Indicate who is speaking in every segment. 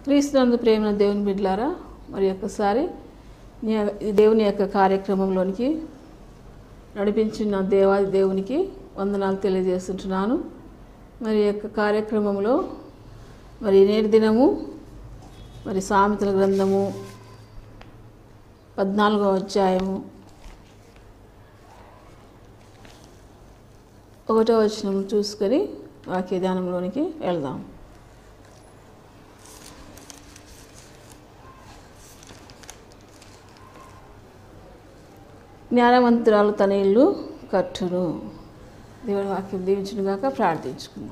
Speaker 1: క్రీస్తునందు ప్రేమ దేవుని బిడ్లారా మరి ఒక్కసారి నీ ఈ దేవుని యొక్క కార్యక్రమంలోనికి నడిపించిన దేవాది దేవునికి వందనాలు తెలియజేస్తుంటున్నాను మరి ఈ యొక్క కార్యక్రమంలో మరి నేటి దినము మరి సామెతల గ్రంథము పద్నాలుగో అధ్యాయము ఒకటో వచనం చూసుకొని వాక్య ధ్యానంలోనికి వెళ్దాం జ్ఞానవంతురాలు తన ఇల్లు కట్టును దేవుడి వాక్యం దీవించునుగాక ప్రార్థించుకుందాం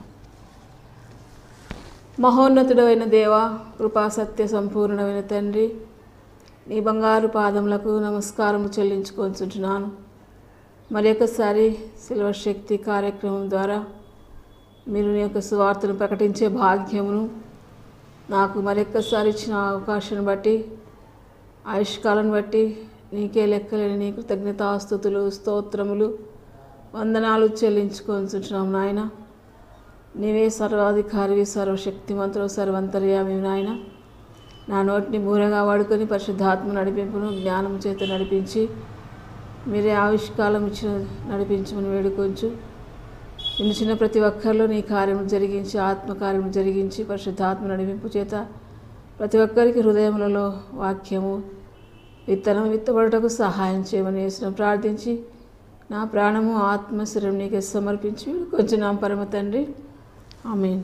Speaker 1: మహోన్నతుడైన దేవ కృపా సత్య సంపూర్ణమైన తండ్రి నీ బంగారు పాదములకు నమస్కారం చెల్లించుకొంచుంటున్నాను మరి ఒకసారి సిల్వర్ శక్తి కార్యక్రమం ద్వారా మీరు నీ యొక్క సువార్తను ప్రకటించే భాగ్యమును నాకు మరొక్కసారి ఇచ్చిన అవకాశాన్ని బట్టి ఆయుష్కాలను బట్టి నీకే లెక్కలేని నీ కృతజ్ఞతాస్తుతులు స్తోత్రములు వందనాలు చెల్లించుకొంచుంటున్నాం నాయన నీవే సర్వాధికారివి సర్వశక్తిమంతుడు సర్వంతర్యామి నాయన నా నోటిని బూరగా వాడుకొని పరిశుద్ధాత్మ నడిపింపును జ్ఞానం చేత నడిపించి మీరే ఆవిష్కాలం ఇచ్చిన నడిపించమని వేడుకొంచు నిలిచిన ప్రతి ఒక్కరిలో నీ కార్యము జరిగించి ఆత్మకార్యము జరిగించి పరిశుద్ధాత్మ నడిపింపు చేత ప్రతి ఒక్కరికి హృదయములలో వాక్యము విత్తనం విత్తబడటకు సహాయం చేయమని వేసిన ప్రార్థించి నా ప్రాణము ఆత్మశరం నీకే సమర్పించి కొంచెం నా పరమ తండ్రి ఆమెన్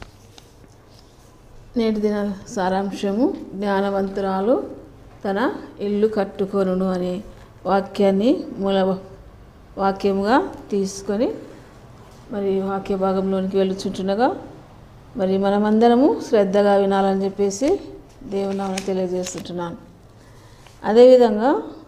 Speaker 1: నేటి దిన సారాంశము జ్ఞానవంతురాలు తన ఇల్లు కట్టుకొనును అనే వాక్యాన్ని మూల వాక్యముగా తీసుకొని మరి వాక్య భాగంలోనికి వెళ్ళుచుంటుండగా మరి మనమందరము శ్రద్ధగా వినాలని చెప్పేసి దేవునామని తెలియజేస్తుంటున్నాను అదేవిధంగా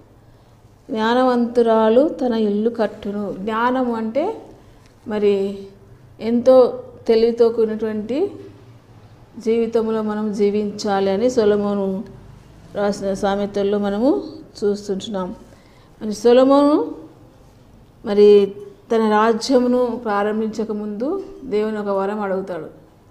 Speaker 1: జ్ఞానవంతురాలు తన ఇల్లు కట్టును జ్ఞానం అంటే మరి ఎంతో తెలివితో కూడినటువంటి జీవితంలో మనం జీవించాలి అని సొలమోను రాసిన సామెతల్లో మనము చూస్తుంటున్నాం మరి సొలమోను మరి తన రాజ్యమును ప్రారంభించక ముందు దేవుని ఒక వరం అడుగుతాడు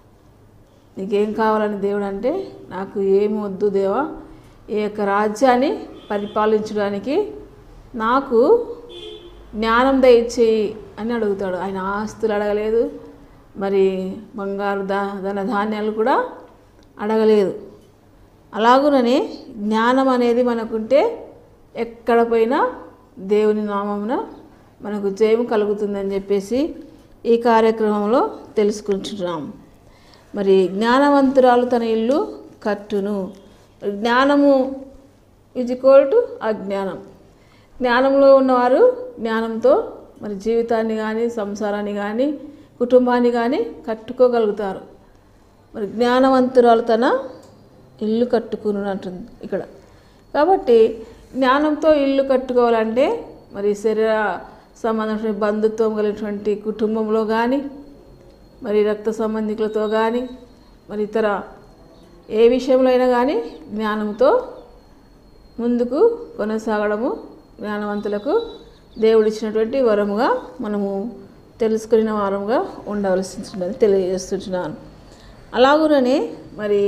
Speaker 1: నీకేం కావాలని దేవుడు అంటే నాకు ఏమి వద్దు దేవా ఈ యొక్క రాజ్యాన్ని పరిపాలించడానికి నాకు జ్ఞానం దయచేయి అని అడుగుతాడు ఆయన ఆస్తులు అడగలేదు మరి బంగారు దా ధన ధాన్యాలు కూడా అడగలేదు అలాగుననే జ్ఞానం అనేది మనకుంటే ఎక్కడ పోయినా దేవుని నామమున మనకు జయం కలుగుతుందని చెప్పేసి ఈ కార్యక్రమంలో తెలుసుకుంటున్నాం మరి జ్ఞానవంతురాలు తన ఇల్లు కట్టును జ్ఞానము ఈజ్ ఈక్వల్ టు అజ్ఞానం జ్ఞానంలో ఉన్నవారు జ్ఞానంతో మరి జీవితాన్ని కానీ సంసారాన్ని కానీ కుటుంబాన్ని కానీ కట్టుకోగలుగుతారు మరి జ్ఞానవంతురాలు తన ఇల్లు కట్టుకును అంటుంది ఇక్కడ కాబట్టి జ్ఞానంతో ఇల్లు కట్టుకోవాలంటే మరి శరీర సంబంధమైన బంధుత్వం కలిగినటువంటి కుటుంబంలో కానీ మరి రక్త సంబంధికులతో కానీ మరి ఇతర ఏ విషయంలో అయినా కానీ జ్ఞానంతో ముందుకు కొనసాగడము జ్ఞానవంతులకు దేవుడిచ్చినటువంటి వరముగా మనము తెలుసుకున్న వారముగా ఉండవలసి తెలియజేస్తున్నాను అలాగుననే మరి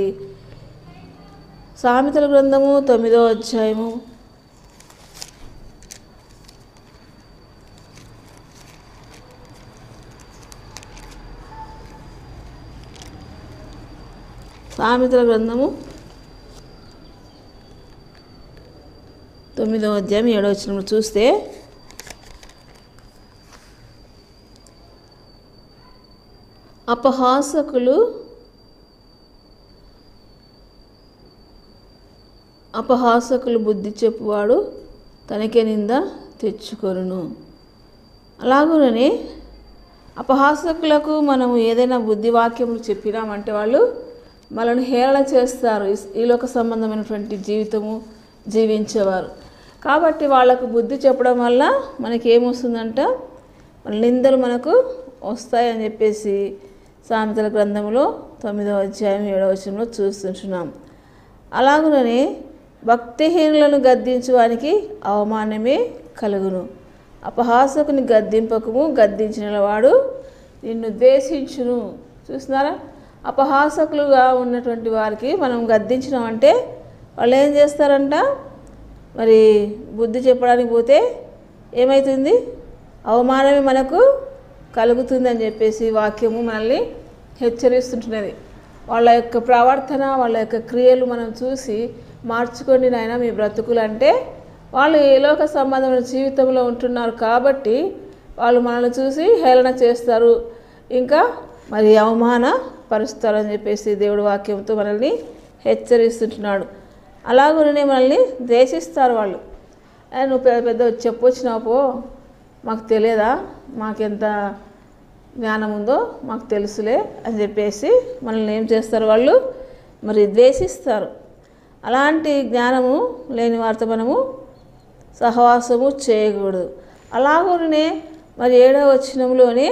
Speaker 1: సామెతల గ్రంథము తొమ్మిదో అధ్యాయము సామెతల గ్రంథము తొమ్మిదో అధ్యాయం ఏడో వచ్చినప్పుడు చూస్తే అపహాసకులు అపహాసకులు బుద్ధి చెప్పువాడు తనకే నింద తెచ్చుకొనును అలాగుననే అపహాసకులకు మనము ఏదైనా బుద్ధి వాక్యములు చెప్పినామంటే వాళ్ళు మనల్ని హేళన చేస్తారు ఈలోక సంబంధమైనటువంటి జీవితము జీవించేవారు కాబట్టి వాళ్ళకు బుద్ధి చెప్పడం వల్ల మనకి ఏమొస్తుందంట మన నిందలు మనకు వస్తాయని చెప్పేసి సామెతల గ్రంథంలో తొమ్మిదవ అధ్యాయం ఏడవ వచనంలో చూస్తుంటున్నాం అలాగుననే భక్తిహీనులను గద్దించువానికి అవమానమే కలుగును అపహాసకుని గద్దింపకము గద్దించిన వాడు నిన్ను ద్వేషించును చూస్తున్నారా అపహాసకులుగా ఉన్నటువంటి వారికి మనం గద్దించినామంటే వాళ్ళు ఏం చేస్తారంట మరి బుద్ధి చెప్పడానికి పోతే ఏమవుతుంది అవమానమే మనకు కలుగుతుందని చెప్పేసి వాక్యము మనల్ని హెచ్చరిస్తుంటున్నది వాళ్ళ యొక్క ప్రవర్తన వాళ్ళ యొక్క క్రియలు మనం చూసి మార్చుకోండి నాయన మీ బ్రతుకులు అంటే వాళ్ళు ఈ లోక సంబంధమైన జీవితంలో ఉంటున్నారు కాబట్టి వాళ్ళు మనల్ని చూసి హేళన చేస్తారు ఇంకా మరి అవమాన పరుస్తారు అని చెప్పేసి దేవుడి వాక్యంతో మనల్ని హెచ్చరిస్తుంటున్నాడు అలాగనే మనల్ని ద్వేషిస్తారు వాళ్ళు "ఏ, నువ్వు పెద్ద పెద్ద చెప్పొచ్చినావు పో మాకు తెలియదా మాకెంత జ్ఞానం ఉందో మాకు తెలుసులే అని చెప్పేసి మనల్ని ఏం చేస్తారు వాళ్ళు మరి ద్వేషిస్తారు అలాంటి జ్ఞానము లేని వారితో మనము సహవాసము చేయకూడదు అలాగనే మరి ఏడవ వచనంలోనే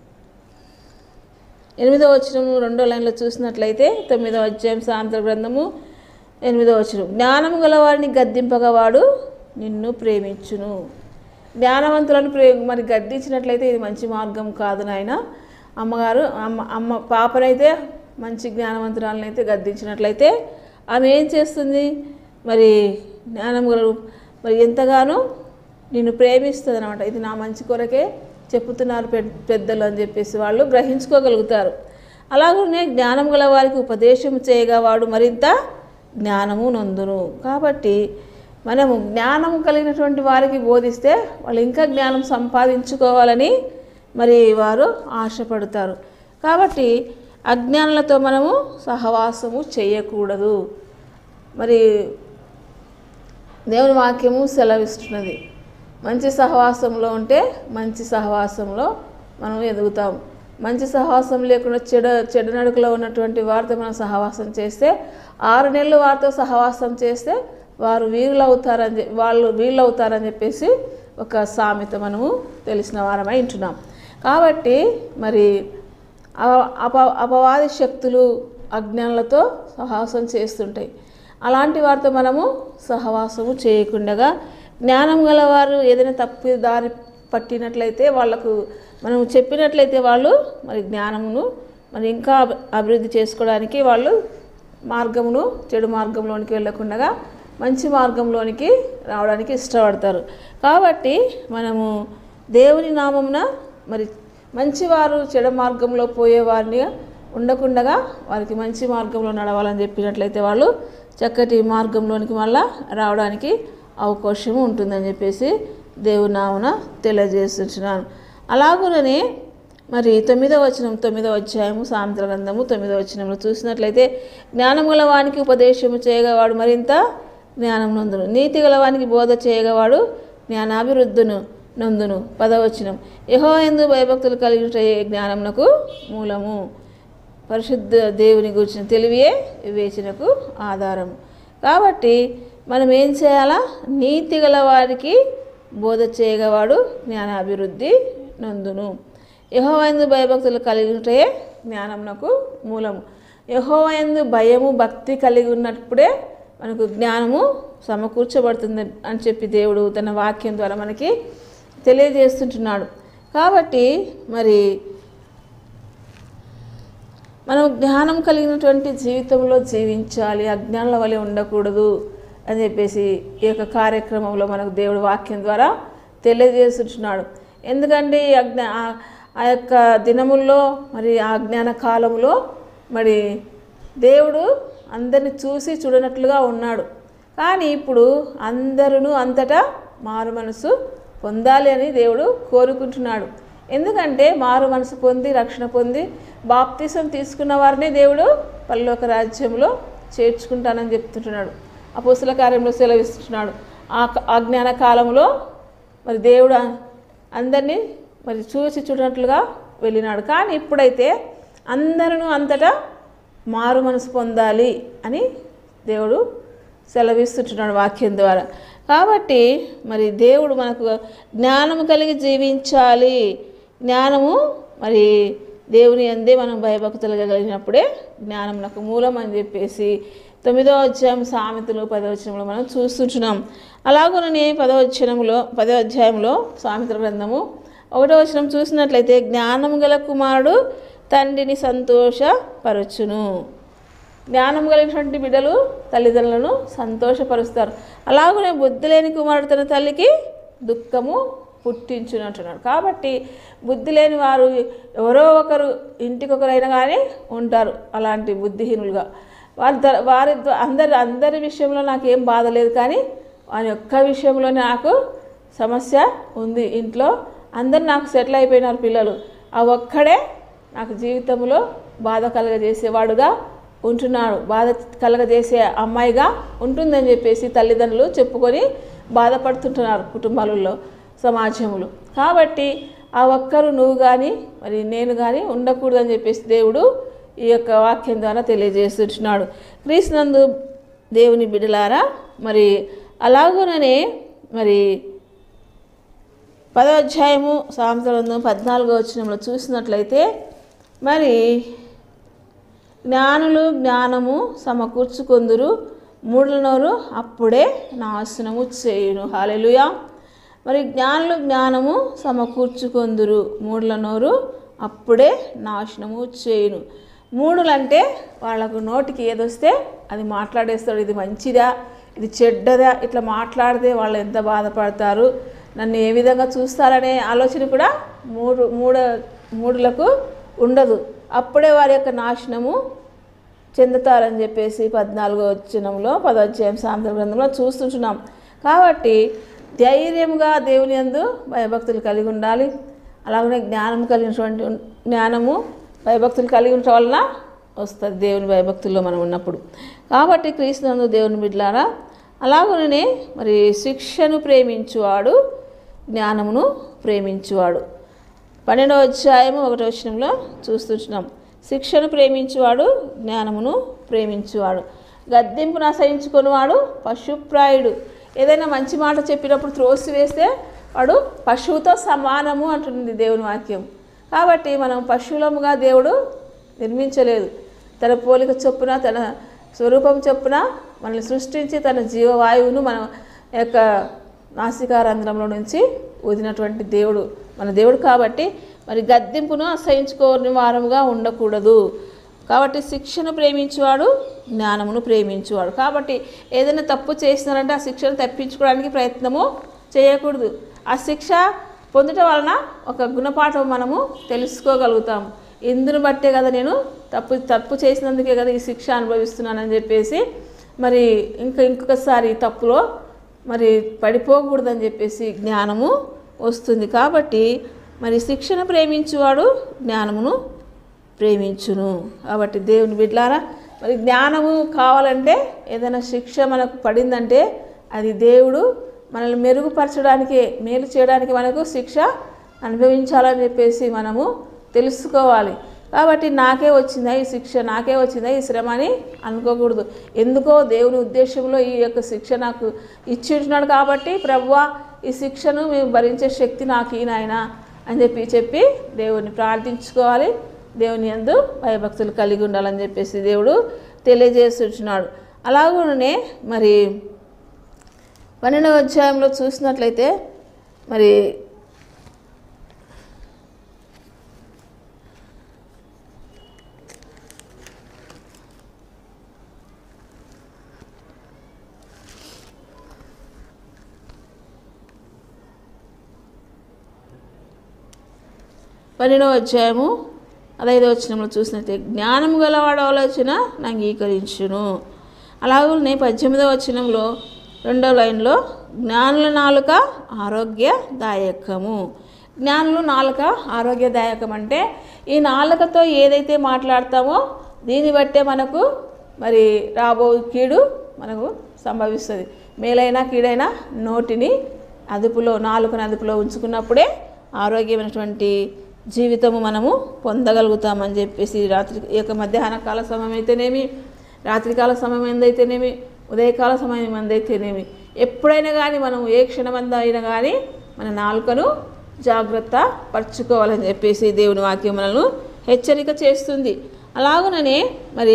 Speaker 1: ఎనిమిదవ వచనము రెండో లైన్లో చూసినట్లయితే తొమ్మిదవ అధ్యాయం సాంద్ర గ్రంథము ఎనిమిదవ వచనం జ్ఞానము గలవారిని గద్దింపగవాడు నిన్ను ప్రేమించును జ్ఞానవంతులను ప్రే మరి గద్దించినట్లయితే ఇది మంచి మార్గం కాదు నాయన అమ్మగారు అమ్మ అమ్మ పాపనైతే మంచి జ్ఞానవంతురాలను అయితే గద్దించినట్లయితే ఆమె ఏం చేస్తుంది మరి జ్ఞానం గల మరి ఎంతగానో నిన్ను ప్రేమిస్తుంది అనమాట ఇది నా మంచి కొరకే చెప్పుతున్నారు పె- పెద్దలు అని చెప్పేసి వాళ్ళు గ్రహించుకోగలుగుతారు అలాగనే జ్ఞానం గల వారికి ఉపదేశం చేయగా వాడు మరింత జ్ఞానము నొందును కాబట్టి మనము జ్ఞానం కలిగినటువంటి వారికి బోధిస్తే వాళ్ళు ఇంకా జ్ఞానం సంపాదించుకోవాలని మరి వారు ఆశపడతారు కాబట్టి అజ్ఞానులతో మనము సహవాసము చేయకూడదు మరి దేవుని వాక్యము సెలవిస్తున్నది మంచి సహవాసంలో ఉంటే మంచి సహవాసంలో మనం ఎదుగుతాం మంచి సహవాసం లేకుండా చెడ చెడు నడుకలో ఉన్నటువంటి వారితో మనం సహవాసం చేస్తే ఆరు నెలలు వారితో సహవాసం చేస్తే వారు వీరులు అవుతారని చె- వాళ్ళు వీళ్ళు అవుతారని చెప్పేసి ఒక సామెత మనము తెలిసిన వారమై ఉంటున్నాం కాబట్టి మరి అప- అప అపవాది శక్తులు అజ్ఞానులతో సహవాసం చేస్తుంటాయి అలాంటి వారితో మనము సహవాసము చేయకుండగా జ్ఞానం గలవారు ఏదైనా తప్పు దారి పట్టినట్లయితే వాళ్ళకు మనం చెప్పినట్లయితే వాళ్ళు మరి జ్ఞానమును మరి ఇంకా అభి- అభివృద్ధి చేసుకోవడానికి వాళ్ళు మార్గమును చెడు మార్గంలోనికి వెళ్ళకుండా మంచి మార్గంలోనికి రావడానికి ఇష్టపడతారు కాబట్టి మనము దేవుని నామమున మరి మంచివారు చెడు మార్గంలో పోయేవారిని ఉండకుండగా వారికి మంచి మార్గంలో నడవాలని చెప్పినట్లయితే వాళ్ళు చక్కటి మార్గంలోనికి మళ్ళా రావడానికి అవకాశం ఉంటుందని చెప్పేసి దేవుని నామున తెలియజేస్తున్నాను అలాగుననే మరి తొమ్మిదవ వచనం తొమ్మిదవ అధ్యాయము సాంద్ర గ్రంథము తొమ్మిదవ వచనంలో చూసినట్లయితే జ్ఞానం గలవానికి ఉపదేశము చేయగవాడు మరింత జ్ఞానం నందును నీతి గలవానికి బోధ చేయగవాడు జ్ఞానాభివృద్ధును నందును పదవచనం యహో ఎందు భయభక్తులు కలిగి జ్ఞానమునకు మూలము పరిశుద్ధ దేవుని గురించిన తెలివియే వివేచనకు ఆధారం కాబట్టి మనం ఏం చేయాలా నీతి గల వారికి బోధ చేయగవాడు జ్ఞానాభివృద్ధి నందును యహోవైందు భయభక్తులు కలిగి ఉంటే జ్ఞానమునకు మూలము యహోవైందు భయము భక్తి కలిగి ఉన్నప్పుడే మనకు జ్ఞానము సమకూర్చబడుతుంది అని చెప్పి దేవుడు తన వాక్యం ద్వారా మనకి తెలియజేస్తుంటున్నాడు కాబట్టి మరి మనం జ్ఞానం కలిగినటువంటి జీవితంలో జీవించాలి అజ్ఞానుల వలె ఉండకూడదు అని చెప్పేసి ఈ యొక్క కార్యక్రమంలో మనకు దేవుడు వాక్యం ద్వారా తెలియజేస్తున్నాడు ఎందుకంటే ఈ అజ్ఞా ఆ- ఆ యొక్క దినముల్లో మరి ఆ జ్ఞాన కాలంలో మరి దేవుడు అందరిని చూసి చూడనట్లుగా ఉన్నాడు కానీ ఇప్పుడు అందరూ అంతటా మారు మనసు పొందాలి అని దేవుడు కోరుకుంటున్నాడు ఎందుకంటే మారు మనసు పొంది రక్షణ పొంది బాప్తీసం తీసుకున్న వారిని దేవుడు పరలోక రాజ్యంలో చేర్చుకుంటానని చెప్తుంటున్నాడు అపోస్తుల కార్యంలో సెలవిస్తున్నాడు ఆ ఆ జ్ఞాన కాలంలో మరి దేవుడు అందరినీ మరి చూసి చూడనట్లుగా వెళ్ళినాడు కానీ ఇప్పుడైతే అందరూ అంతటా మారు మనసు పొందాలి అని దేవుడు సెలవిస్తుంటున్నాడు వాక్యం ద్వారా కాబట్టి మరి దేవుడు మనకు జ్ఞానము కలిగి జీవించాలి జ్ఞానము మరి దేవుని అందే మనం భయభక్తులు కలిగినప్పుడే జ్ఞానం నాకు మూలం అని చెప్పేసి తొమ్మిదో అధ్యాయం సామెతలు పదో అధ్యాయంలో మనం చూస్తుంటున్నాం అలాగనే పదో అధ్యాయంలో పదో అధ్యాయంలో సామెతల గ్రంథము ఒకటో వచనం చూసినట్లయితే జ్ఞానం గల కుమారుడు తండ్రిని సంతోషపరచును జ్ఞానం కలిగినటువంటి బిడ్డలు తల్లిదండ్రులను సంతోషపరుస్తారు అలాగనే బుద్ధి లేని కుమారుడు తన తల్లికి దుఃఖము పుట్టించును అంటున్నాడు కాబట్టి బుద్ధి లేని వారు ఎవరో ఒకరు ఇంటికొకరైనా కానీ ఉంటారు అలాంటి బుద్ధిహీనులుగా వారి ద- వారి ద్వా- అందరి అందరి విషయంలో నాకేం బాధ లేదు కానీ వారి ఒక్క విషయంలో నాకు సమస్య ఉంది ఇంట్లో అందరు నాకు సెటిల్ అయిపోయినారు పిల్లలు ఆ ఒక్కడే నాకు జీవితంలో బాధ కలగజేసేవాడుగా ఉంటున్నాడు బాధ కలగజేసే అమ్మాయిగా ఉంటుందని చెప్పేసి తల్లిదండ్రులు చెప్పుకొని బాధపడుతుంటున్నారు కుటుంబాలలో సమాజంలో కాబట్టి ఆ ఒక్కరు నువ్వు కానీ మరి నేను కానీ ఉండకూడదని చెప్పేసి దేవుడు ఈ యొక్క వాక్యం ద్వారా తెలియజేస్తున్నాడు క్రీస్తునందు దేవుని బిడలారా మరి అలాగుననే మరి పదో అధ్యాయము సాంస్కృతం పద్నాలుగో వచనంలో చూసినట్లయితే మరి జ్ఞానులు జ్ఞానము సమకూర్చుకొందురు మూడుల నోరు అప్పుడే నాశనము చేయును హాలెలుయా మరి జ్ఞానులు జ్ఞానము సమకూర్చుకొందురు మూడుల నోరు అప్పుడే నాశనము చేయును మూడులంటే వాళ్ళకు నోటికి ఏదొస్తే అది మాట్లాడేస్తాడు ఇది మంచిదా ఇది చెడ్డదా ఇట్లా మాట్లాడితే వాళ్ళు ఎంత బాధపడతారు నన్ను ఏ విధంగా చూస్తారనే ఆలోచన కూడా మూడు మూడ మూడులకు ఉండదు అప్పుడే వారి యొక్క నాశనము చెందుతారని చెప్పేసి పద్నాలుగో వచ్చినంలో పదోధ్యాయం సాంద్ర గ్రంథంలో చూస్తుంటున్నాం కాబట్టి ధైర్యంగా దేవుని యందు భయభక్తులు కలిగి ఉండాలి అలాగనే జ్ఞానం కలిగినటువంటి జ్ఞానము భయభక్తులు కలిగి ఉండటం వలన వస్తుంది దేవుని భయభక్తుల్లో మనం ఉన్నప్పుడు కాబట్టి క్రీస్తునందు దేవుని బిడ్డలారా అలాగనే మరి శిక్షను ప్రేమించువాడు జ్ఞానమును ప్రేమించువాడు పన్నెండవ అధ్యాయము ఒకటో వచనంలో చూస్తున్నాం శిక్షను ప్రేమించువాడు జ్ఞానమును ప్రేమించువాడు గద్దెంపును అసహించుకునేవాడు పశుప్రాయుడు ఏదైనా మంచి మాట చెప్పినప్పుడు త్రోసి వేస్తే వాడు పశువుతో సమానము అంటుంది దేవుని వాక్యం కాబట్టి మనం పశువులముగా దేవుడు నిర్మించలేదు తన పోలిక చొప్పున తన స్వరూపం చొప్పున మనల్ని సృష్టించి తన జీవవాయువును మన యొక్క నాసికారంధ్రంలో నుంచి వదినటువంటి దేవుడు మన దేవుడు కాబట్టి మరి గద్దెంపును అసహించుకోని వారముగా ఉండకూడదు కాబట్టి శిక్షను ప్రేమించువాడు జ్ఞానమును ప్రేమించువాడు కాబట్టి ఏదైనా తప్పు చేసినారంటే ఆ శిక్షను తప్పించుకోవడానికి ప్రయత్నము చేయకూడదు ఆ శిక్ష పొందటం వలన ఒక గుణపాఠం మనము తెలుసుకోగలుగుతాము ఇందును బట్టే కదా నేను తప్పు తప్పు చేసినందుకే కదా ఈ శిక్ష అనుభవిస్తున్నానని చెప్పేసి మరి ఇంకా ఇంకొకసారి ఈ తప్పులో మరి పడిపోకూడదని చెప్పేసి జ్ఞానము వస్తుంది కాబట్టి మరి శిక్షణ ప్రేమించువాడు జ్ఞానమును ప్రేమించును కాబట్టి దేవుని బిడ్లారా మరి జ్ఞానము కావాలంటే ఏదైనా శిక్ష మనకు పడిందంటే అది దేవుడు మనల్ని మెరుగుపరచడానికి మేలు చేయడానికి మనకు శిక్ష అనుభవించాలని చెప్పేసి మనము తెలుసుకోవాలి కాబట్టి నాకే వచ్చిందా ఈ శిక్ష నాకే వచ్చిందా ఈ శ్రమ అని అనుకోకూడదు ఎందుకో దేవుని ఉద్దేశంలో ఈ యొక్క శిక్ష నాకు ఇచ్చి ఉంటున్నాడు కాబట్టి ప్రభువా ఈ శిక్షను మేము భరించే శక్తి నాకు ఈ నాయన అని చెప్పి చెప్పి దేవుని ప్రార్థించుకోవాలి దేవుని యందు భయభక్తులు కలిగి ఉండాలని చెప్పేసి దేవుడు తెలియజేస్తున్నాడు అలాగనే మరి పన్నెండవ అధ్యాయంలో చూసినట్లయితే మరి పన్నెండవ అధ్యాయము అదైదో వచనంలో చూసినట్టే జ్ఞానం గలవాడు ఆలోచన అంగీకరించును అలాగే పద్దెనిమిదవ వచనంలో రెండవ లైన్లో జ్ఞానుల నాలుక ఆరోగ్యదాయకము జ్ఞానులు నాలుక ఆరోగ్యదాయకం అంటే ఈ నాలుకతో ఏదైతే మాట్లాడతామో దీన్ని బట్టే మనకు మరి రాబో కీడు మనకు సంభవిస్తుంది మేలైనా కీడైనా నోటిని అదుపులో నాలుకను అదుపులో ఉంచుకున్నప్పుడే ఆరోగ్యమైనటువంటి జీవితము మనము పొందగలుగుతామని చెప్పేసి రాత్రి ఈ యొక్క మధ్యాహ్న కాల సమయం అయితేనేమి రాత్రికాల సమయం ఎందైతేనేమి ఉదయకాల సమయం ఎందైతేనేమి ఎప్పుడైనా కానీ మనం ఏ క్షణమంద అయినా కానీ మన నాలుకను జాగ్రత్త పరుచుకోవాలని చెప్పేసి దేవుని వాక్యం మనల్ని హెచ్చరిక చేస్తుంది అలాగుననే మరి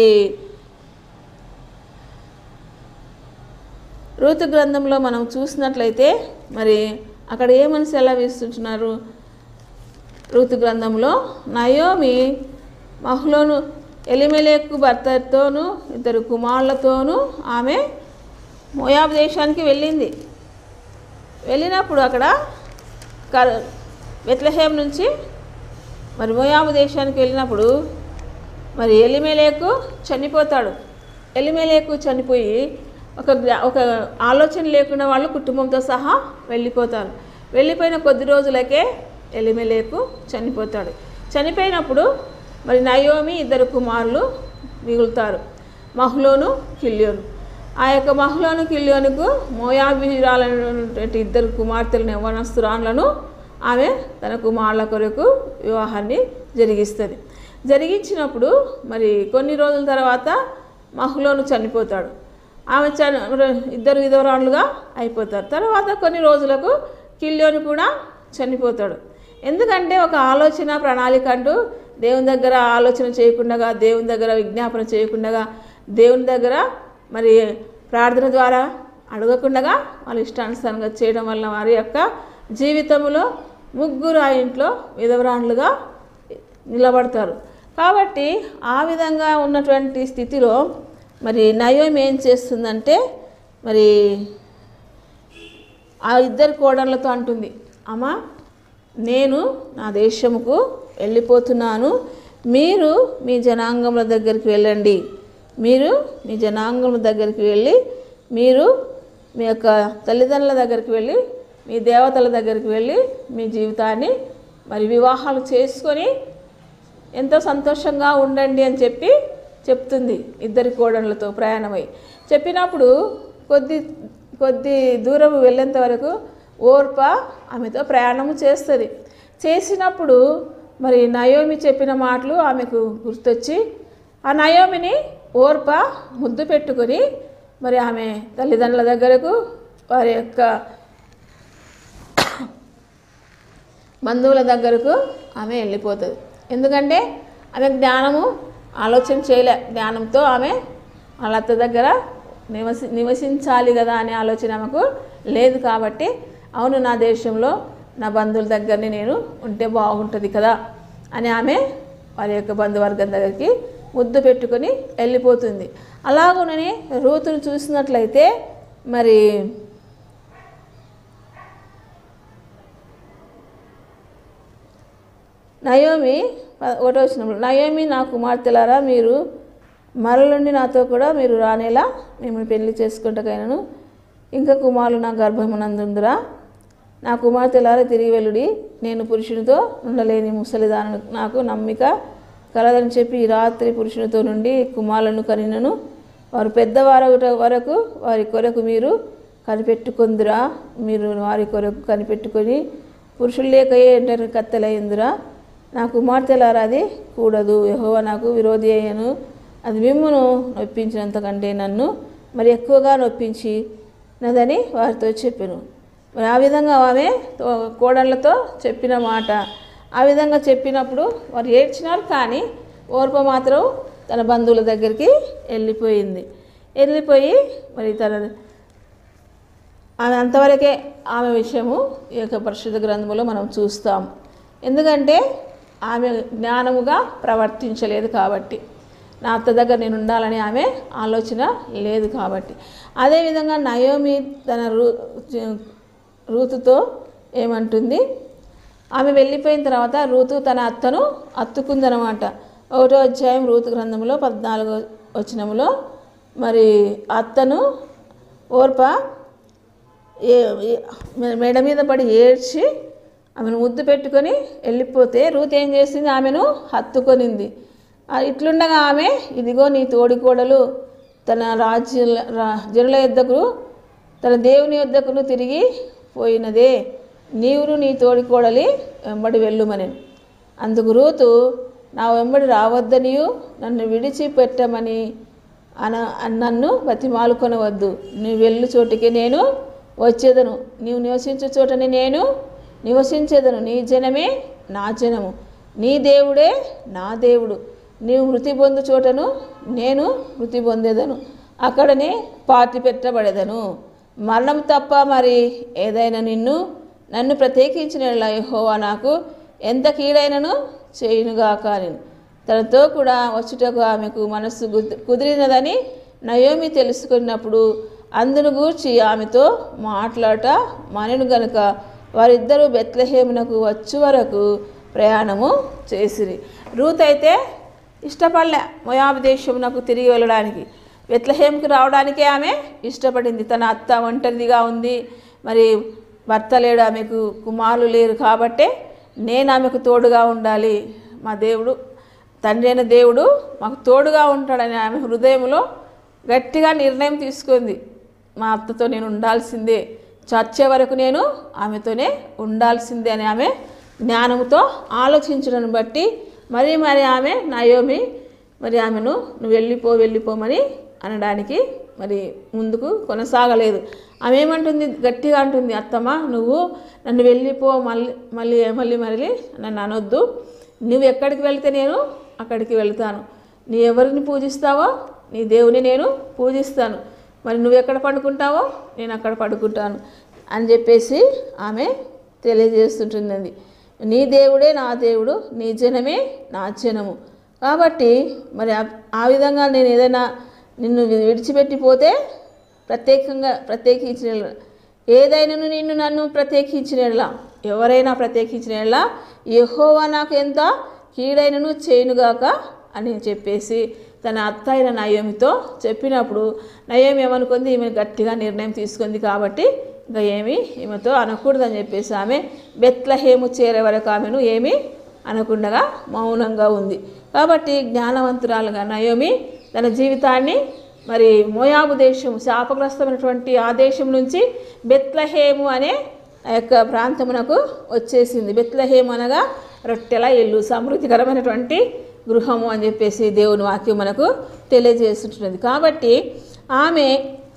Speaker 1: ఋతు గ్రంథంలో మనం చూసినట్లయితే మరి అక్కడ ఏమని సెలవిస్తుంటున్నారు ఋతు గ్రంథంలో నయోమి మహ్లోను ఎలిమెలేకు భర్తతోనూ ఇద్దరు కుమారులతోనూ ఆమె మోయాబు దేశానికి వెళ్ళింది వెళ్ళినప్పుడు అక్కడ కర్ బెత్లహేం నుంచి మరి మోయాబు దేశానికి వెళ్ళినప్పుడు మరి ఎలిమెలేకు చనిపోతాడు ఎలిమెలేకు చనిపోయి ఒక గ్రా- ఒక ఆలోచన లేకుండా వాళ్ళు కుటుంబంతో సహా వెళ్ళిపోతారు వెళ్ళిపోయిన కొద్ది రోజులకే ఎలిమెలేకు చనిపోతాడు చనిపోయినప్పుడు మరి నయోమి ఇద్దరు కుమారులు మిగులుతారు మహ్లోను కిల్యోను ఆ యొక్క మహ్లోను కిల్యోనుకు మోయాబీరాలైనటువంటి ఇద్దరు కుమార్తెలను యవనస్తురాన్లను ఆమె తన కుమారుల కొరకు వివాహాన్ని జరిగిస్తుంది జరిగించినప్పుడు మరి కొన్ని రోజుల తర్వాత మహ్లోను చనిపోతాడు ఆమె చని ఇద్దరు విధవరాలుగా అయిపోతారు తర్వాత కొన్ని రోజులకు కిల్యోని కూడా చనిపోతాడు ఎందుకంటే ఒక ఆలోచన ప్రణాళిక అంటూ దేవుని దగ్గర ఆలోచన చేయకుండా దేవుని దగ్గర విజ్ఞాపన చేయకుండా దేవుని దగ్గర మరి ప్రార్థన ద్వారా అడగకుండా వాళ్ళు ఇష్టానుసారంగా చేయడం వల్ల వారి యొక్క జీవితంలో ముగ్గురు ఆ ఇంట్లో విధవరాండ్లుగా నిలబడతారు కాబట్టి ఆ విధంగా ఉన్నటువంటి స్థితిలో మరి నయోమి ఏం చేస్తుందంటే మరి ఆ ఇద్దరు కోడళ్ళతో అంటుంది అమ్మా నేను నా దేశముకు వెళ్ళిపోతున్నాను మీరు మీ జనాంగముల దగ్గరికి వెళ్ళండి మీరు మీ జనాంగముల దగ్గరికి వెళ్ళి మీరు మీ యొక్క తల్లిదండ్రుల దగ్గరికి వెళ్ళి మీ దేవతల దగ్గరికి వెళ్ళి మీ జీవితాన్ని మరి వివాహాలు చేసుకొని ఎంతో సంతోషంగా ఉండండి అని చెప్పి చెప్తుంది ఇద్దరి కోడళ్ళతో ప్రయాణమై చెప్పినప్పుడు కొద్ది కొద్ది దూరం వెళ్ళేంత వరకు ఓర్ప ఆమెతో ప్రయాణము చేస్తుంది చేసినప్పుడు మరి నయోమి చెప్పిన మాటలు ఆమెకు గుర్తొచ్చి ఆ నయోమిని ఓర్ప ముద్దు పెట్టుకొని మరి ఆమె తల్లిదండ్రుల దగ్గరకు వారి యొక్క బంధువుల దగ్గరకు ఆమె వెళ్ళిపోతుంది ఎందుకంటే ఆమె జ్ఞానము ఆలోచన చేయలే జ్ఞానంతో ఆమె వాళ్ళ అత్త దగ్గర నివసి నివసించాలి కదా అనే ఆలోచన ఆమెకు లేదు కాబట్టి అవును నా దేశంలో నా బంధువుల దగ్గరనే నేను ఉంటే బాగుంటుంది కదా అని ఆమె వారి యొక్క బంధువర్గం దగ్గరికి ముద్దు పెట్టుకొని వెళ్ళిపోతుంది అలాగునని రూతును చూసినట్లయితే మరి నయోమి ప- ఒకటో వచ్చినప్పుడు నయోమి నా కుమార్తెలారా మీరు మరలుండి నాతో కూడా మీరు రానేలా మిమ్మల్ని పెళ్లి చేసుకుంటకైనను ఇంకా కుమారులు నా గర్భమునందుందురా నా కుమార్తెలారా తిరిగి వెళ్ళుడి నేను పురుషునితో ఉండలేని ముసలిదాను నాకు నమ్మిక కలదని చెప్పి ఈ రాత్రి పురుషునితో నుండి కుమారులను కనినను వారు పెద్దవారగుట వరకు వారి కొరకు మీరు కనిపెట్టుకుందురా మీరు వారి కొరకు కనిపెట్టుకొని పురుషులు లేకయే ఎంటర్ కత్తెలయ్యిందురా నా కుమార్తెలారా అది కూడదు యెహోవా నాకు విరోధి అయ్యను అది మిమ్మును నొప్పించినంత కంటే నన్ను మరి ఎక్కువగా నొప్పించి నదని వారితో చెప్పాను మరి ఆ విధంగా ఆమె తో- కోడళ్ళతో చెప్పిన మాట ఆ విధంగా చెప్పినప్పుడు వారు ఏడ్చినారు కానీ ఓర్ప మాత్రం తన బంధువుల దగ్గరికి వెళ్ళిపోయింది వెళ్ళిపోయి మరి తన ఆమె అంతవరకే ఆమె విషయము ఈ యొక్క పరిశుద్ధ గ్రంథములో మనం చూస్తాం ఎందుకంటే ఆమె జ్ఞానముగా ప్రవర్తించలేదు కాబట్టి నా అత్త దగ్గర నేను ఉండాలని ఆమె ఆలోచన లేదు కాబట్టి అదేవిధంగా నయోమి తన రూ రూతుతో ఏమంటుంది ఆమె వెళ్ళిపోయిన తర్వాత రూతు తన అత్తను అత్తుకుందనమాట ఒకటో అధ్యాయం రూతు గ్రంథంలో పద్నాలుగో వచనములో మరి అత్తను ఓర్ప ఏ- ఏ- మెడ మీద పడి ఏడ్చి ఆమెను ముద్దు పెట్టుకొని వెళ్ళిపోతే రూత్ ఏం చేసింది ఆమెను హత్తుకొనింది ఆ ఇట్లుండగా ఆమె ఇదిగో నీ తోడికోడలు తన రాజ్య రా- జనుల యొద్దకు తన దేవుని యొద్దకును తిరిగి పోయినదే నీవును నీ తోడికోడలి వెంబడి వెళ్ళుమని అందుకు రూతు నా వెంబడి రావద్దనియు నన్ను విడిచిపెట్టమని అన నన్ను బతిమాలుకొనవద్దు నువ్వు వెళ్ళు చోటికి నేను వచ్చేదను నీవు నివసించే చోటని నేను నివసించేదను నీ జనమే నా జనము నీ దేవుడే నా దేవుడు నీవు మృతి పొందు చోటను నేను మృతి పొందేదను అక్కడనే పాతి పెట్టబడేదను మరణం తప్ప మరి ఏదైనా నిన్ను నన్ను ప్రత్యేకించిన యెహోవా నాకు ఎంత కీడైనను చేయునుగాక అని తనతో కూడా వచ్చుటకు ఆమెకు మనస్సు గుద్- కుదిరినదని నయోమి తెలుసుకున్నప్పుడు అందును గూర్చి ఆమెతో మాట్లాట మనను గనుక వారిద్దరూ బెత్లహేమునకు వచ్చు వరకు ప్రయాణము చేసిరి రూత్ అయితే ఇష్టపడలే మొయాబు దేశమునకు తిరిగి వెళ్ళడానికి బెత్లహేమ్కి రావడానికే ఆమె ఇష్టపడింది తన అత్త ఒంటరిదిగా ఉంది మరి భర్త లేడు ఆమెకు కుమారులు లేరు కాబట్టే నేను ఆమెకు తోడుగా ఉండాలి మా దేవుడు తండ్రి అయిన దేవుడు మాకు తోడుగా ఉంటాడని ఆమె హృదయంలో గట్టిగా నిర్ణయం తీసుకుంది మా అత్తతో నేను ఉండాల్సిందే చచ్చే వరకు నేను ఆమెతోనే ఉండాల్సిందే అని ఆమె జ్ఞానంతో ఆలోచించడం బట్టి మరి మరి ఆమె నయోమి మరి ఆమెను నువ్వు వెళ్ళిపో వెళ్ళిపోమని అనడానికి మరి ముందుకు కొనసాగలేదు ఆమె ఏమంటుంది గట్టిగా అంటుంది అత్తమ్మ నువ్వు నన్ను వెళ్ళిపో మళ్ళీ మళ్ళీ మళ్ళీ మళ్ళీ నన్ను అనొద్దు నువ్వు ఎక్కడికి వెళ్తే నేను అక్కడికి వెళ్తాను నీ ఎవరిని పూజిస్తావో నీ దేవుని నేను పూజిస్తాను మరి నువ్వు ఎక్కడ పడుకుంటావో నేను అక్కడ పడుకుంటాను అని చెప్పేసి ఆమె తెలియజేస్తుంటుంది నీ దేవుడే నా దేవుడు నీ జనమే నా జనము కాబట్టి మరి ఆ- ఆ విధంగా నేను ఏదైనా నిన్ను విడిచిపెట్టిపోతే ప్రత్యేకంగా ప్రత్యేకించిన యెడల, ఏదైనాను నిన్ను నన్ను ప్రత్యేకించిన యెడల, ఎవరైనా ప్రత్యేకించిన యెడల, యెహోవా నాకు ఎంత కీడైనను చేయునుగాక అని చెప్పేసి తన అత్త అయిన నయోమితో చెప్పినప్పుడు నయోమి ఏమనుకుంది ఈమె గట్టిగా నిర్ణయం తీసుకుంది కాబట్టి ఇంకా ఏమి ఈమెతో అనకూడదని చెప్పేసి ఆమె బెత్లహేము చేరే వరకు ఆమెను ఏమీ అనకుండగా మౌనంగా ఉంది కాబట్టి జ్ఞానవంతురాలుగా నయోమి తన జీవితాన్ని మరి మోయాబు దేశం శాపగ్రస్తమైనటువంటి ఆ దేశం నుంచి బెత్లహేము అనే ఆ యొక్క ప్రాంతమునకు వచ్చేసింది బెత్లహేము అనగా రొట్టెల ఇల్లు సమృద్ధికరమైనటువంటి గృహము అని చెప్పేసి దేవుని వాక్యం మనకు తెలియజేస్తుంటున్నది కాబట్టి ఆమె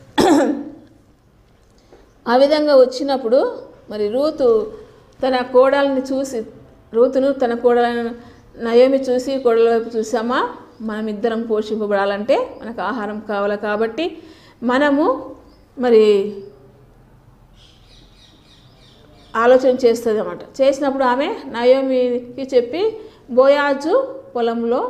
Speaker 1: ఆ విధంగా వచ్చినప్పుడు మరి రూతు తన కోడల్ని చూసి రూతును తన కోడలను నయోమి చూసి కోడల వైపు చూసామా మనం ఇద్దరం పోషింపబడాలంటే మనకు ఆహారం కావాలి కాబట్టి మనము మరి ఆలోచన చేస్తుంది అన్నమాట చేసినప్పుడు ఆమె నయోమికి చెప్పి బోయాజు పొలంలో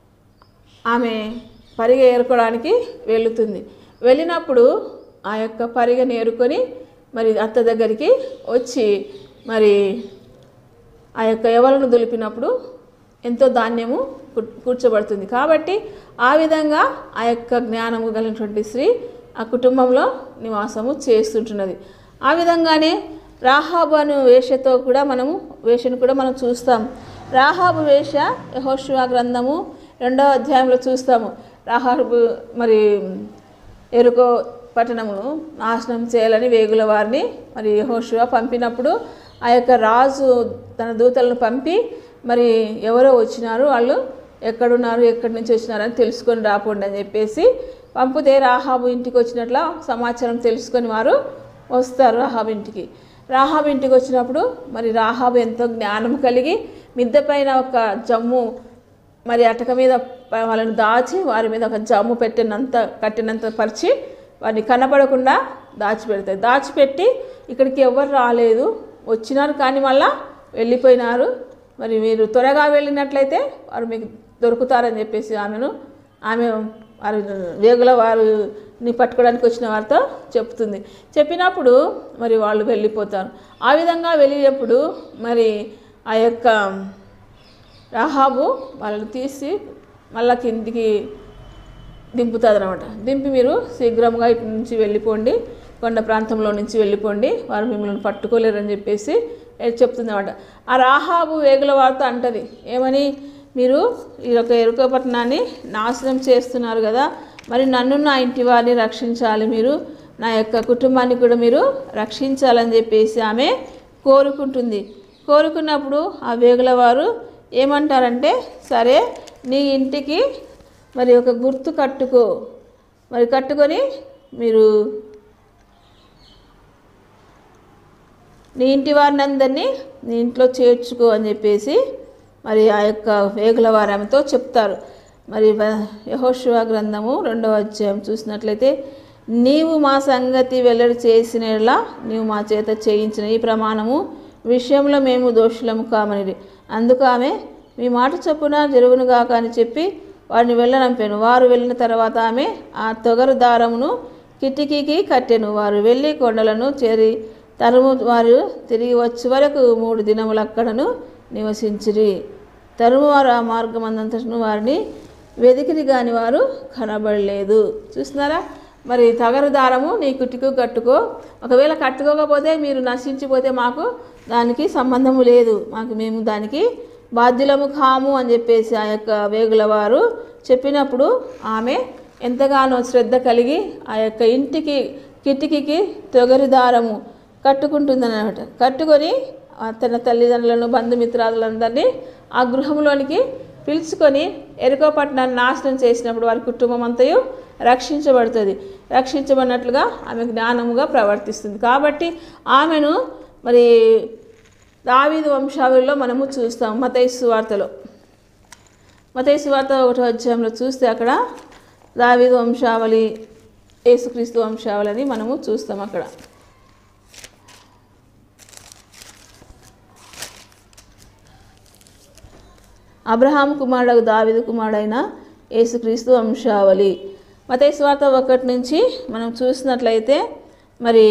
Speaker 1: ఆమె పరిగె ఏరుకోవడానికి వెళుతుంది వెళ్ళినప్పుడు ఆ యొక్క పరిగెని ఏరుకొని మరి అత్త దగ్గరికి వచ్చి మరి ఆ యొక్క ఎవలను దులిపినప్పుడు ఎంతో ధాన్యము కూర్- కూర్చోబడుతుంది కాబట్టి ఆ విధంగా ఆ యొక్క జ్ఞానము కలిగినటువంటి స్త్రీ ఆ కుటుంబంలో నివాసము చేస్తుంటున్నది ఆ విధంగానే రాహాబు అను వేషతో కూడా మనము వేషను కూడా మనం చూస్తాం రాహాబు వేష యహోశివ గ్రంథము రెండవ అధ్యాయంలో చూస్తాము రాహాబు మరి ఎరుకో పట్టణమును నాశనం చేయాలని వేగుల వారిని మరి యెహోషువ పంపినప్పుడు ఆ యొక్క రాజు తన దూతలను పంపి మరి ఎవరో వచ్చినారు వాళ్ళు ఎక్కడున్నారు ఎక్కడి నుంచి వచ్చినారని తెలుసుకొని రాపోండి అని చెప్పేసి పంపితే రాహాబు ఇంటికి వచ్చినట్ల సమాచారం తెలుసుకొని వారు వస్తారు రాహాబు ఇంటికి రాహాబు ఇంటికి వచ్చినప్పుడు మరి రాహాబు ఎంతో జ్ఞానం కలిగి మిద్దె పైన ఒక జమ్ము మరి అటక మీద ప- వాళ్ళని దాచి వారి మీద ఒక జమ్ము పెట్టినంత కట్టినంత పరిచి వారిని కనపడకుండా దాచిపెడతాయి దాచిపెట్టి ఇక్కడికి ఎవరు రాలేదు వచ్చినారు కానీ మళ్ళా వెళ్ళిపోయినారు మరి మీరు త్వరగా వెళ్ళినట్లయితే వారు మీకు దొరుకుతారని చెప్పేసి ఆమెను ఆమె వారి వేగుల వారిని పట్టుకోవడానికి వచ్చిన వారితో చెప్తుంది చెప్పినప్పుడు మరి వాళ్ళు వెళ్ళిపోతారు ఆ విధంగా వెళ్ళినప్పుడు మరి ఆ యొక్క రాహాబు వాళ్ళని తీసి మళ్ళా కిందికి దింపుతుంది అనమాట దింపి మీరు శీఘ్రంగా ఇటు నుంచి వెళ్ళిపోండి కొండ ప్రాంతంలో నుంచి వెళ్ళిపోండి వారు మిమ్మల్ని పట్టుకోలేరని చెప్పేసి చెప్తుంది అనమాట ఆ రాహాబు వేగుల వారితో అంటది ఏమని మీరు ఈ యొక్క ఎరుక పట్టణాన్ని నాశనం చేస్తున్నారు కదా మరి నన్ను నా ఇంటి వారిని రక్షించాలి మీరు నా యొక్క కుటుంబాన్ని కూడా మీరు రక్షించాలని చెప్పేసి ఆమె కోరుకుంటుంది కోరుకున్నప్పుడు ఆ వేగుల వారు ఏమంటారంటే సరే నీ ఇంటికి మరి ఒక గుర్తు కట్టుకో మరి కట్టుకొని మీరు నీ ఇంటి వారిని అందరినీ నీ ఇంట్లో చేర్చుకో అని చెప్పేసి మరి ఆ యొక్క వేగుల వారు ఆమెతో చెప్తారు మరి యహోశివ గ్రంథము రెండవ అధ్యాయం చూసినట్లయితే నీవు మా సంగతి వెల్లడి చేసినలా నీవు మా చేత చేయించిన ఈ ప్రమాణము విషయంలో మేము దోషులము కామనిది అందుకు ఆమె మీ మాట చొప్పున జరుగునుగాక అని చెప్పి వారిని వెళ్ళనంపాను వారు వెళ్ళిన తర్వాత ఆమె ఆ తొగరు దారమును కిటికీకి కట్టెను వారు వెళ్ళి కొండలను చేరి తరుము వారు తిరిగి వచ్చే వరకు మూడు దినములు అక్కడను నివసించిరి తరుము వారు ఆ మార్గమందంతటను వారిని వెదికిరి కాని వారు కనబడలేదు చూస్తున్నారా మరి తగరు దారము నీ కుట్టుకు కట్టుకో ఒకవేళ కట్టుకోకపోతే మీరు నశించిపోతే మాకు దానికి సంబంధము లేదు మాకు మేము దానికి బాధ్యులము కాము అని చెప్పేసి ఆ యొక్క వేగుల వారు చెప్పినప్పుడు ఆమె ఎంతగానో శ్రద్ధ కలిగి ఆ యొక్క ఇంటికి కిటికీకి తొగరి దారము కట్టుకుంటుందన్నమాట కట్టుకొని ఆ తన తల్లిదండ్రులను బంధుమిత్రాదులందరినీ ఆ గృహంలోనికి పిలుచుకొని ఎరుకో పట్టణాన్ని నాశనం చేసినప్పుడు వారి కుటుంబం అంతయు రక్షించబడుతుంది రక్షించబడినట్లుగా ఆమె జ్ఞానముగా ప్రవర్తిస్తుంది కాబట్టి ఆమెను మరి దావీదు వంశావళిలో మనము చూస్తాం మతైసు వార్తలో మతైసు వార్త ఒకటో అధ్యాయంలో చూస్తే అక్కడ దావీదు వంశావళి యేసుక్రీస్తు వంశావళి అని మనము చూస్తాం అక్కడ అబ్రహాం కుమారుడు దావిదు కుమారుడైన యేసుక్రీస్తు వంశావళి మతయ స్వార్థ ఒకటి నుంచి మనం చూసినట్లయితే మరి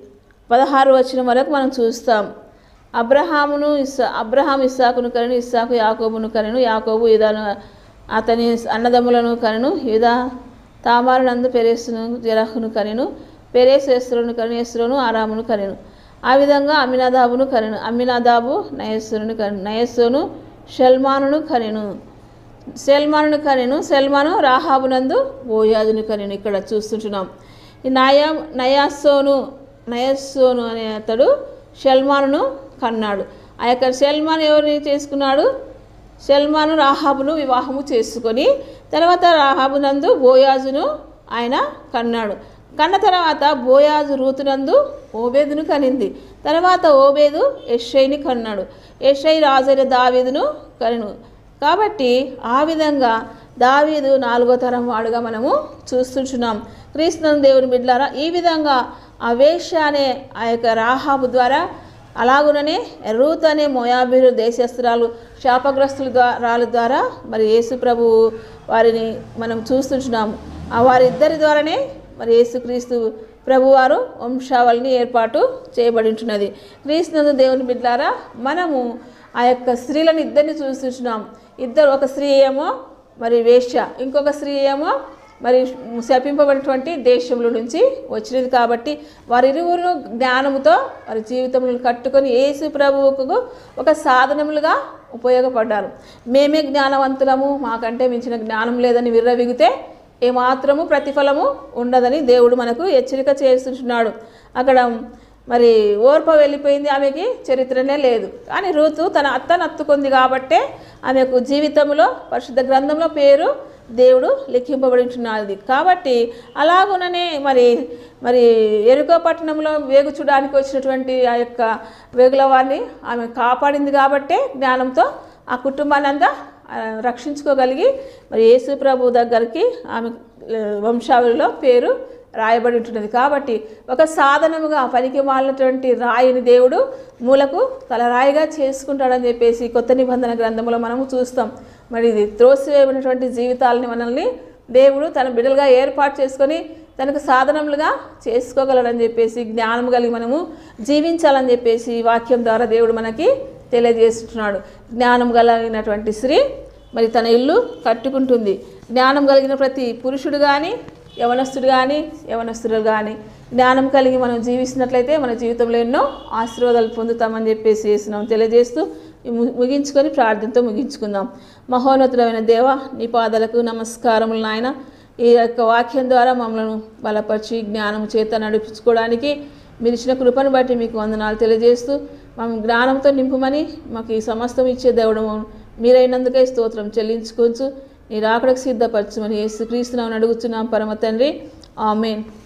Speaker 1: పదహారు వచ్చిన వరకు మనం చూస్తాం అబ్రహామును ఇస్సా అబ్రహాం ఇస్సాకును కనెను ఇస్సాకు యాకోబును కనెను యాకోబు యూదాను అతని అన్నదమ్ములను కనెను యూదా తామారునందు పెరేసును జరహును కనెను పెరేసు ఎస్రును కనెను ఎస్రును ఆరామును కనెను ఆ విధంగా అమినాదాబును కనెను అమినాదాబు నయస్సును కనెను నయస్సును షల్మానును కనెను సెల్మానును కనెను సెల్మాను రాహాబునందు బోయాదును కనెను ఇక్కడ చూస్తుంటున్నాం ఈ నయా నయాసోను నయస్సోను అనే అతడు షల్మానును కన్నాడు ఆ యొక్క షల్మాన్ ఎవరిని చేసుకున్నాడు షల్మాను రాహాబును వివాహము చేసుకొని తర్వాత రాహాబునందు బోయాజును ఆయన కన్నాడు కన్న తర్వాత బోయాజు రూతునందు ఓబేదును కనింది తర్వాత ఓబేదు యెషైని కన్నాడు యెషై రాజైన దావీదును కనెను కాబట్టి ఆ విధంగా దావీదు నాలుగో తరం వాడుగా మనము చూస్తుంటున్నాం క్రీస్తునందు దేవుని బిడ్డలారా ఈ విధంగా ఆ వేశ్య అనే ఆ యొక్క రాహాబు ద్వారా అలాగుననే రూత్ అనే మోయాబీరు దేశస్తురాలు శాపగ్రస్తుల ద్వారా ద్వారా మరి యేసు ప్రభు వారిని మనం చూస్తుంటున్నాము ఆ వారిద్దరి ద్వారానే మరి యేసుక్రీస్తు ప్రభువారు వంశావళిని ఏర్పాటు చేయబడి ఉంటున్నది క్రీస్తునందు దేవుని బిడ్డారా మనము ఆ యొక్క స్త్రీలను ఇద్దరిని చూస్తున్నాం ఇద్దరు ఒక స్త్రీ ఏమో మరి వేశ్య ఇంకొక స్త్రీ ఏమో మరి శపింపబడినటువంటి దేశంలో నుంచి వచ్చినది కాబట్టి వారిరువురు జ్ఞానముతో వారి జీవితములను కట్టుకొని యేసు ప్రభువుకు ఒక సాధనములుగా ఉపయోగపడ్డారు మేమే జ్ఞానవంతులము మాకంటే మించిన జ్ఞానం లేదని విర్రవిగితే ఏమాత్రము ప్రతిఫలము ఉండదని దేవుడు మనకు హెచ్చరిక చేస్తున్నాడు అక్కడ మరి ఓర్ప వెళ్ళిపోయింది ఆమెకి చరిత్రనే లేదు కానీ రూతు తన అత్తను అత్తుకుంది కాబట్టే ఆమెకు జీవితంలో పరిశుద్ధ గ్రంథంలో పేరు దేవుడు లిఖింపబడి ఉంటున్నది కాబట్టి అలాగుననే మరి మరి ఎరుకో పట్టణంలో వేగు చూడడానికి వచ్చినటువంటి ఆ యొక్క వేగుల వారిని ఆమె కాపాడింది కాబట్టే జ్ఞానంతో ఆ కుటుంబాన్ని అంతా ఆ, రక్షించుకోగలిగి మరి యేసు ప్రభు దగ్గరికి ఆమె ఆ, వంశావళిలో పేరు రాయబడి ఉంటున్నది కాబట్టి ఒక సాధనముగా పనికి మాలినటువంటి రాయిని దేవుడు మూలకు తలరాయిగా చేసుకుంటాడని చెప్పేసి కొత్త నిబంధన గ్రంథంలో మనము చూస్తాం మరి ఇది త్రోసివేయబడినటువంటి జీవితాలని మనల్ని దేవుడు తన బిడ్డలుగా ఏర్పాటు చేసుకొని తనకు సాధనములుగా చేసుకోగలడని చెప్పేసి జ్ఞానం కలిగి మనము జీవించాలని చెప్పేసి ఈ వాక్యం ద్వారా దేవుడు మనకి తెలియజేస్తున్నాడు జ్ఞానం కలిగినటువంటి స్త్రీ మరి తన ఇల్లు కట్టుకుంటుంది జ్ఞానం కలిగిన ప్రతి పురుషుడు కానీ యవనస్తుడు కానీ యవనస్తుడు కానీ జ్ఞానం కలిగి మనం జీవిస్తున్నట్లయితే మన జీవితంలో ఎన్నో ఆశీర్వాదాలు పొందుతామని చెప్పేసి చేస్తున్నాం తెలియజేస్తూ ఈ ము- ముగించుకొని ప్రార్థనతో ముగించుకుందాం మహోన్నతుడమైన దేవ నీ పాదాలకు నమస్కారములు నాయన ఈ యొక్క వాక్యం ద్వారా మమ్మల్ని బలపరిచి జ్ఞానం చేత నడిపించుకోవడానికి మీరు ఇచ్చిన కృపను బట్టి మీకు వందనాలు తెలియజేస్తూ మేము జ్ఞానంతో నింపుమని మాకు ఈ సమస్తం ఇచ్చే దేవుడు మీరైనందుకే స్తోత్రం చెల్లించుకోవచ్చు నీ రాకడకు సిద్ధపరచమని యేసుక్రీస్తునామని అడుగుతున్నాం పరమ తండ్రి ఆమెన్